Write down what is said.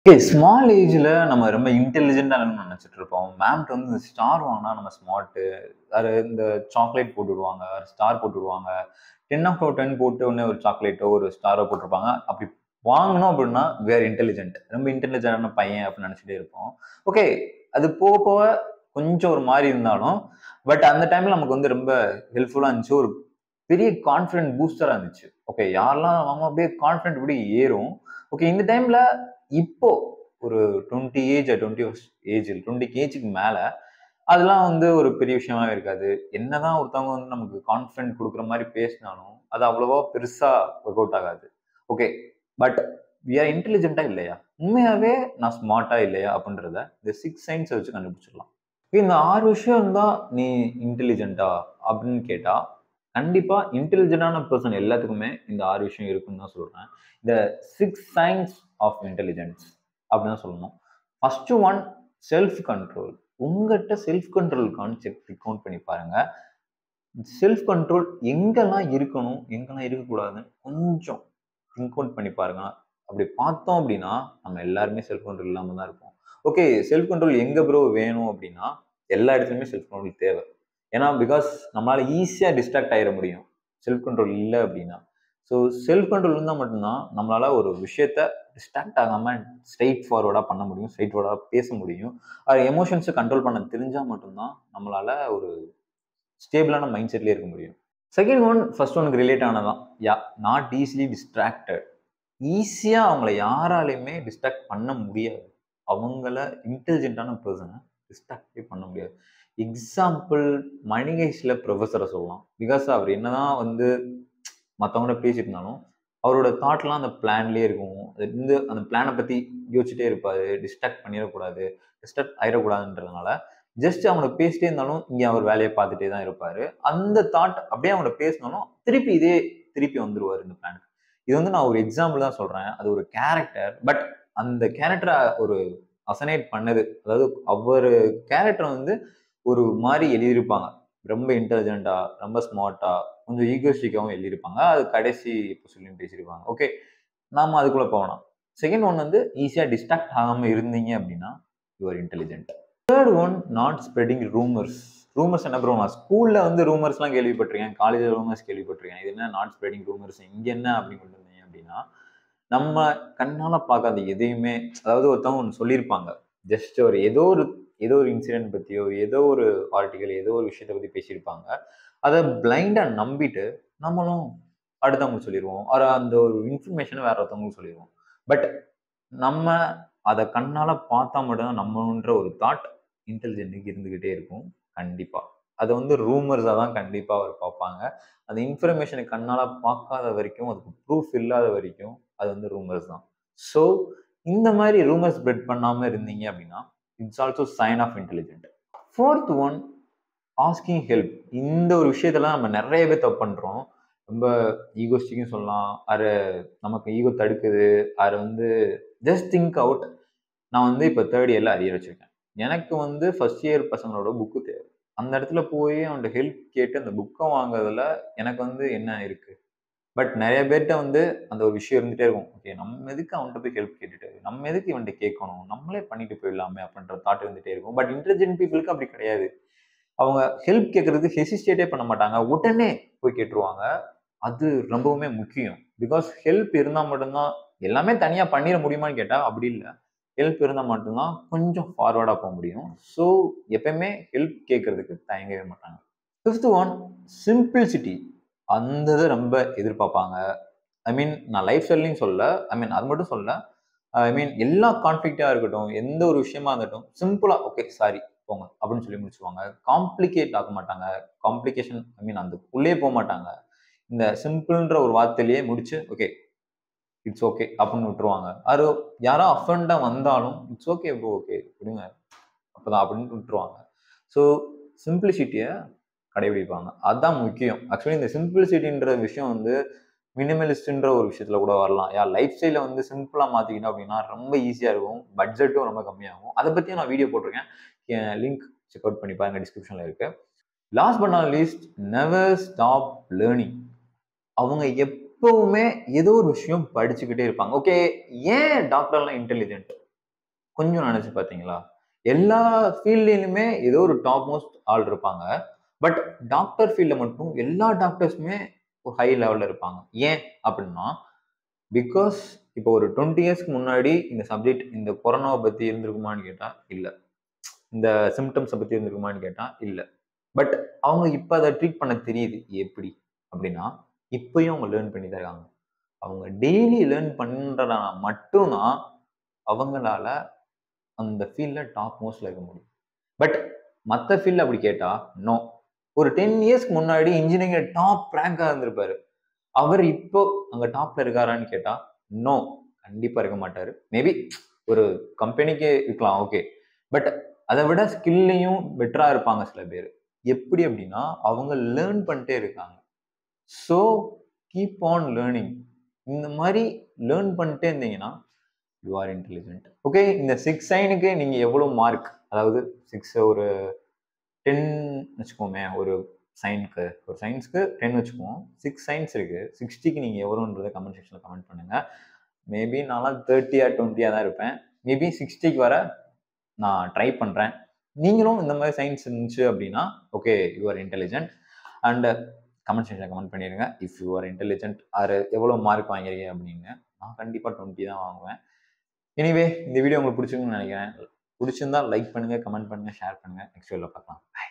Okay small ஏஜ்ல நம்ம ரொம்ப இன்டெலிஜென்ட்டா நினைச்சிட்டு இருப்போம் மேம்கிட்ட வந்து ஸ்டார் வாங்கினா நம்ம ஸ்மார்ட்டு அது இந்த சாக்லேட் போட்டு விடுவாங்க ஸ்டார் போட்டு விடுவாங்க டென் ஆஃப் டென் போட்டு உடனே ஒரு சாக்லேட்டோ ஒரு ஸ்டாரோ போட்டிருப்பாங்க அப்படி வாங்கணும் அப்படின்னா வேற இன்டெலிஜென்ட் ரொம்ப இன்டெலிஜென்டான பையன் அப்படின்னு நினச்சிட்டே இருப்போம் ஓகே அது போக போக கொஞ்சம் ஒரு மாதிரி இருந்தாலும் பட் அந்த டைம்ல நமக்கு வந்து ரொம்ப ஹெல்ப்ஃபுல்லாக இருந்துச்சு ஒரு பெரிய கான்ஃபிடென்ட் பூஸ்டராக இருந்துச்சு ஓகே யாரெல்லாம் வாங்க அப்படியே கான்ஃபிடென்ட் இப்படி ஏறும் ஓகே இந்த டைம்ல இப்போ ஒரு twenty age twenty age twenty ஏஜுக்கு மேலே அதெல்லாம் வந்து ஒரு பெரிய விஷயமாவே இருக்காது என்னதான் ஒருத்தவங்க வந்து நமக்கு கான்ஃபிடென்ட் கொடுக்குற மாதிரி பேசினாலும் அது அவ்வளோவா பெருசா ஒர்க் அவுட் ஆகாது ஓகே பட் வி ஆர் இன்டெலிஜென்ட்டா இல்லையா உண்மையாவே நான் ஸ்மார்ட்டா இல்லையா அப்படின்றத இந்த சிக்ஸ் சயின்ஸை வச்சு கண்டுபிடிச்சிடலாம் இந்த ஆறு விஷயம் தான் நீ இன்டெலிஜென்ட்டா அப்படின்னு கேட்டா கண்டிப்பா இன்டெலிஜென்டான பர்சன் எல்லாத்துக்குமே இந்த ஆறு விஷயம் இருக்குன்னு தான் சொல்றேன் இந்த சிக்ஸ் சயின்ஸ் ஆஃப் இன்டெலிஜென்ஸ் அப்படின்னு தான் சொல்லணும் ஃபர்ஸ்ட் ஒன் செல்ஃப் கண்ட்ரோல் உங்ககிட்ட செல்ஃப் கண்ட்ரோலுக்கான செக் கவுண்ட் பண்ணி பாருங்க செல்ஃப் கண்ட்ரோல் எங்கெல்லாம் இருக்கணும் எங்கெல்லாம் இருக்கக்கூடாதுன்னு கொஞ்சம் திங்க் அவுட் பண்ணி பாருங்க அப்படி பார்த்தோம் அப்படின்னா நம்ம எல்லாருமே செல்ஃப் கண்ட்ரோல் இல்லாமல் தான் இருப்போம் ஓகே செல்ஃப் கண்ட்ரோல் எங்கே ப்ரோ வேணும் அப்படின்னா எல்லா இடத்துலையுமே செல்ஃப் கண்ட்ரோல் தேவை ஏன்னா பிகாஸ் நம்மளால ஈஸியாக டிஸ்ட்ராக்ட் ஆகிட முடியும் செல்ஃப் கண்ட்ரோல் இல்லை அப்படின்னா ஸோ செல்ஃப் கண்ட்ரோல் இருந்தால் மட்டும்தான் நம்மளால ஒரு விஷயத்த டிஸ்ட்ராக்ட் ஆகாமல் ஸ்ட்ரெயிட் ஃபார்வர்டாக பண்ண முடியும் ஸ்ட்ரெயிட் ஃபார்வர்டாக பேச முடியும் அது எமோஷன்ஸை கண்ட்ரோல் பண்ண தெரிஞ்சால் மட்டும்தான் நம்மளால ஒரு ஸ்டேபிளான மைண்ட் செட்லேயே இருக்க முடியும் செகண்ட் ஒன் ஃபர்ஸ்ட் ஒனுக்கு ரிலேட் ஆனதான் யா நாட் ஈஸிலி டிஸ்ட்ராக்டட் ஈஸியாக அவங்கள யாராலையுமே டிஸ்ட்ராக்ட் பண்ண முடியாது அவங்கள இன்டெலிஜென்ட்டான பர்சனை டிஸ்ட்ராக்டே பண்ண முடியாது எக்ஸாம்பிள் மணிகேஷில் ப்ரொஃபஸரை சொல்லலாம் பிகாஸ் அவர் என்னதான் வந்து மற்றவங்கள பேசிட்டு இருந்தாலும் அவரோட தாட்லாம் அந்த பிளான்லேயே இருக்கும் அது வந்து அந்த பிளானை பற்றி யோசிச்சுட்டே இருப்பார் டிஸ்ட்ராக்ட் பண்ணிடக்கூடாது டிஸ்ட்ராக்ட் ஆயிடக்கூடாதுன்றதுனால ஜஸ்ட் அவங்கள பேசிட்டே இருந்தாலும் இங்கே அவர் வேலையை பார்த்துட்டே தான் இருப்பார் அந்த தாட் அப்படியே அவங்கள பேசினாலும் திருப்பி இதே திருப்பி வந்துருவார் இந்த பிளானுக்கு இது வந்து நான் ஒரு எக்ஸாம்பிள் தான் சொல்கிறேன் அது ஒரு கேரக்டர் பட் அந்த கேரக்டரை ஒரு அசனேட் பண்ணது அதாவது அவர் கேரக்டர் வந்து ஒரு மாதிரி எழுதியிருப்பாங்க ரொம்ப இன்டெலிஜென்ட்டா ரொம்ப ஸ்மார்ட்டா கொஞ்சம் ஈகோஸ்டிக்காகவும் எழுதியிருப்பாங்க அது கடைசி இப்போ சொல்லி பேசியிருப்பாங்க ஓகே நாம அதுக்குள்ள போகலாம் செகண்ட் ஒன் வந்து ஈஸியாக டிஸ்ட்ராக்ட் ஆகாமல் இருந்தீங்க அப்படின்னா your intelligent third one not spreading rumours rumours என்ன ப்ரோ நான் ஸ்கூலில் வந்து ரூமர்ஸ்லாம் கேள்விப்பட்டிருக்கேன் காலேஜில் ரூமர்ஸ் கேள்விப்பட்டிருக்கேன் இது என்ன நாட் ஸ்ப்ரெடிங் ரூமர்ஸ் இங்கே என்ன அப்படின்னு கொண்டு வந்தீங்க அப்படின்னா நம்ம கண்ணால் பார்க்காத எதையுமே அதாவது ஒருத்தவங்க ஒன்று சொல்லியிருப்பாங்க ஜஸ்ட் ஒரு ஏதோ ஒரு ஏதோ ஒரு இன்சிடென்ட் பற்றியோ ஏதோ ஒரு ஆர்டிக்கல் ஏதோ ஒரு விஷயத்தை பற்றி பேசியிருப்பாங்க அதை பிளைண்டாக நம்பிட்டு நம்மளும் அடுத்தவங்களுக்கு சொல்லிடுவோம் ஒரு அந்த ஒரு இன்ஃபர்மேஷனை வேற ஒருத்தவங்களுக்கு சொல்லிடுவோம் பட் நம்ம அதை கண்ணால் பார்த்தா மட்டும்தான் நம்மன்ற ஒரு தாட் இன்டெலிஜென்ட்டுக்கு இருந்துக்கிட்டே இருக்கும் கண்டிப்பாக அதை வந்து ரூமர்ஸாக தான் கண்டிப்பாக அவர் பார்ப்பாங்க அந்த இன்ஃபர்மேஷனை கண்ணால் பார்க்காத வரைக்கும் அதுக்கு ப்ரூஃப் இல்லாத வரைக்கும் அது வந்து ரூமர்ஸ் தான் ஸோ இந்த மாதிரி ரூமர்ஸ் ஸ்ப்ரெட் பண்ணாமல் இருந்தீங்க அப்படின்னா it's also sign of intelligent fourth one asking help இந்த ஒரு விஷயத்தெல்லாம் நம்ம நிறைய பேர் தப்பு பண்ணுறோம் ரொம்ப ஈகோஸ்டிக்கும் சொல்லலாம் அது நமக்கு ஈகோ தடுக்குது அது வந்து ஜஸ்ட் திங்க் அவுட் நான் வந்து இப்போ தேர்ட் இயரில் அரியர் வச்சுருக்கேன் எனக்கு வந்து ஃபர்ஸ்ட் இயர் பசங்களோட புக்கு தேவை அந்த இடத்துல போய் அவன்கிட்ட ஹெல்ப் கேட்டு அந்த புக்கை வாங்குறதுல எனக்கு வந்து என்ன இருக்குது பட் நிறைய பேர்கிட்ட வந்து அந்த ஒரு விஷயம் இருந்துகிட்டே இருக்கும் ஓகே நம்ம எதுக்கு அவன்கிட்ட போய் ஹெல்ப் கேட்டுட்டு நம்ம எதுக்கு இவன்கிட்ட கேட்கணும் நம்மளே பண்ணிட்டு போயிடலாமே அப்படின்ற தாட் இருந்துகிட்டே இருக்கும் பட் இன்டெலிஜென்ட் பீப்புளுக்கு அப்படி கிடையாது அவங்க ஹெல்ப் கேட்கறதுக்கு ஹெசிஸ்டேட்டே பண்ண மாட்டாங்க உடனே போய் கேட்டுருவாங்க அது ரொம்பவுமே முக்கியம் பிகாஸ் ஹெல்ப் இருந்தால் மட்டும்தான் எல்லாமே தனியாக பண்ணிட முடியுமான்னு கேட்டால் அப்படி இல்லை ஹெல்ப் இருந்தால் மட்டும்தான் கொஞ்சம் ஃபார்வர்டாக போக முடியும் ஸோ எப்பயுமே ஹெல்ப் கேட்கறதுக்கு தயங்கவே மாட்டாங்க ஃபிஃப்த் ஒன் சிம்பிள்சிட்டி அந்த இதை ரொம்ப எதிர்பார்ப்பாங்க ஐ மீன் நான் லைஃப் ஸ்டைல்லையும் சொல்ல ஐ மீன் அது மட்டும் சொல்ல ஐ மீன் எல்லா கான்ஃப்ளிக்டாக இருக்கட்டும் எந்த ஒரு விஷயமா இருக்கட்டும் சிம்பிளாக ஓகே சாரி போங்க அப்படின்னு சொல்லி முடிச்சுவாங்க காம்ப்ளிகேட் ஆக மாட்டாங்க காம்ப்ளிகேஷன் ஐ மீன் அந்த உள்ளே போக மாட்டாங்க இந்த சிம்பிள்ன்ற ஒரு வார்த்தையிலேயே முடிச்சு ஓகே இட்ஸ் ஓகே அப்படின்னு விட்டுருவாங்க அது யாரோ அஃபண்டாக வந்தாலும் இட்ஸ் ஓகே ப்ரோ ஓகே விடுங்க அப்போதான் அப்படின்னு விட்டுருவாங்க ஸோ சிம்பிளிசிட்டியை கடைபிடிப்பாங்க அதுதான் முக்கியம் ஆக்சுவலி இந்த சிம்பிளிசிட்டின்ற விஷயம் வந்து மினிமலிஸ்ட்ன்ற ஒரு விஷயத்துல கூட வரலாம் யா லைஃப் ஸ்டைலை வந்து சிம்பிளாக மாற்றிக்கணும் அப்படின்னா ரொம்ப ஈஸியாக இருக்கும் பட்ஜெட்டும் ரொம்ப கம்மியாகும் அதை பற்றியும் நான் வீடியோ போட்டிருக்கேன் லிங்க் செக் அவுட் பண்ணி பாருங்க டிஸ்கிரிப்ஷனில் இருக்கு last but not least never stop learning அவங்க எப்பவுமே ஏதோ ஒரு விஷயம் படிச்சுக்கிட்டே இருப்பாங்க ஓகே ஏன் டாக்டர்லாம் இன்டெலிஜென்ட் கொஞ்சம் நினைச்சு பார்த்தீங்களா எல்லா ஃபீல்ட்லையுமே ஏதோ ஒரு டாப் மோஸ்ட் ஆள் இருப்பாங்க பட் டாக்டர் ஃபீல்டில் மட்டும் எல்லா டாக்டர்ஸுமே ஒரு ஹை லெவலில் இருப்பாங்க ஏன் அப்படின்னா பிகாஸ் இப்போ ஒரு டுவெண்ட்டி இயர்ஸ்க்கு முன்னாடி இந்த சப்ஜெக்ட் இந்த கொரோனாவை பற்றி இருந்திருக்குமான்னு கேட்டால் இல்லை இந்த சிம்டம்ஸை பற்றி இருந்திருக்குமான்னு கேட்டால் இல்லை பட் அவங்க இப்போ அதை ட்ரீட் பண்ண தெரியுது எப்படி அப்படின்னா இப்பயும் அவங்க லேர்ன் பண்ணி தான் இருக்காங்க அவங்க டெய்லி லேர்ன் பண்ணுறதுனா மட்டும்தான் அவங்களால அந்த ஃபீல்டில் டாப் மோஸ்ட்ல இருக்க முடியும் பட் மற்ற ஃபீல்டில் அப்படி கேட்டால் நோ ஒரு டென் இயர்ஸ்க்கு முன்னாடி இன்ஜினியரிங் டாப் ரேங்காக இருந்திருப்பாரு அவர் இப்போ அங்கே டாப்ல இருக்காரான்னு கேட்டால் நோ கண்டிப்பாக இருக்க மாட்டார் மேபி ஒரு கம்பெனிக்கே இருக்கலாம் ஓகே பட் அதை விட ஸ்கில்லையும் பெட்டராக இருப்பாங்க சில பேர் எப்படி அப்படின்னா அவங்க லேர்ன் பண்ணிட்டே இருக்காங்க ஸோ கீப் ஆன் லேர்னிங் இந்த மாதிரி லேர்ன் பண்ணிட்டே இருந்தீங்கன்னா யூ ஆர் இன்டெலிஜென்ட் ஓகே இந்த சிக்ஸ் சைனுக்கு நீங்கள் எவ்வளோ மார்க் அதாவது சிக்ஸ் ஒரு டென் வச்சுக்கோமே ஒரு சயின்க்கு ஒரு சயின்ஸ்க்கு டென் வச்சுக்குவோம் சிக்ஸ் சயின்ஸ் இருக்குது சிக்ஸ்டிக்கு நீங்கள் எவ்வளோன்றதை கமெண்ட் செக்ஷனில் கமெண்ட் பண்ணுங்கள் மேபி நான்லாம் தேர்ட்டியா டுவெண்ட்டியாக தான் இருப்பேன் மேபி சிக்ஸ்டிக்கு வர நான் ட்ரை பண்ணுறேன் நீங்களும் இந்த மாதிரி சயின்ஸ் இருந்துச்சு அப்படின்னா okay you are intelligent and comment செக்ஷனில் கமெண்ட் பண்ணிடுங்க if you are intelligent or எவ்வளோ மார்க் வாங்கிருக்கீங்க அப்படின்னு நான் கண்டிப்பாக டுவெண்ட்டி தான் வாங்குவேன் எனிவே இந்த வீடியோ உங்களுக்கு பிடிச்சிருக்குன்னு நினைக்கிறேன் பிடிச்சிருந்தா லைக் பண்ணுங்கள் கமெண்ட் பண்ணுங்கள் ஷேர் பண்ணுங்கள் நெக்ஸ்ட் வீடியோவில் பார்க்கலாம் Bye.